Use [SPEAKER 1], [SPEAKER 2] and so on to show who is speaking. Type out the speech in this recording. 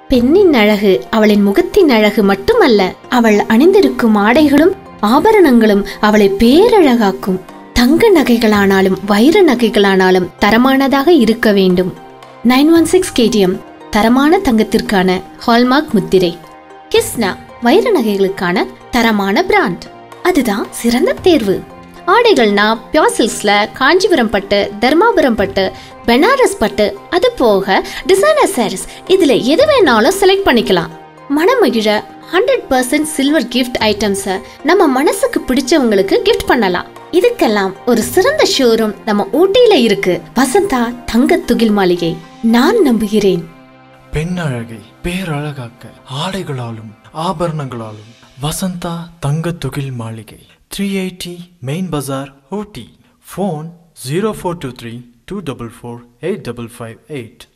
[SPEAKER 1] பெண்ணின் அழகு அவளின் முகத்தின் அழகு மட்டுமல்ல அவள் அணிந்திருக்கும் ஆடைகளும் ஆபரணங்களும் அவளை பேரழகாக்கும் தங்க நகைகளானாலும் வைர நகைகளானாலும் தரமானதாக இருக்க வேண்டும் நைன் ஒன் சிக்ஸ் கேடிஎம் தரமான தங்கத்திற்கான ஹால்மார்க் முத்திரை கிஸ்னா வைர நகைகளுக்கான தரமான பிராண்ட் அதுதான் சிறந்த தேர்வு ஆடைகள்னா பியோர் சில்க்ஸ்ல காஞ்சிபுரம் பட்டு தர்மாபுரம் பட்டு பெனாரஸ் பட்டு அது போக டிசைனர் சாரீஸ் இதுல எது வேணாலும் செலக்ட் பண்ணிக்கலாம் மனமகிழ ஹண்ட்ரட் பர்சன்ட் சில்வர் கிஃப்ட் ஐட்டம்ஸை நம்ம மனசுக்கு பிடிச்சவங்களுக்கு கிஃப்ட் பண்ணலாம் இதுக்கெல்லாம் ஒரு சிறந்த ஷோரூம் நம்ம ஊட்டியில இருக்கு வசந்தா தங்க துகில் மாளிகை நான் நம்புகிறேன்
[SPEAKER 2] பெண் அழகை பேரழகாக்க ஆடைகளாலும் ஆபரணங்களாலும் Vasantha Thanga Thugil Maaligai three eighty main bazaar Ooty phone zero four two three two double four eight double five eight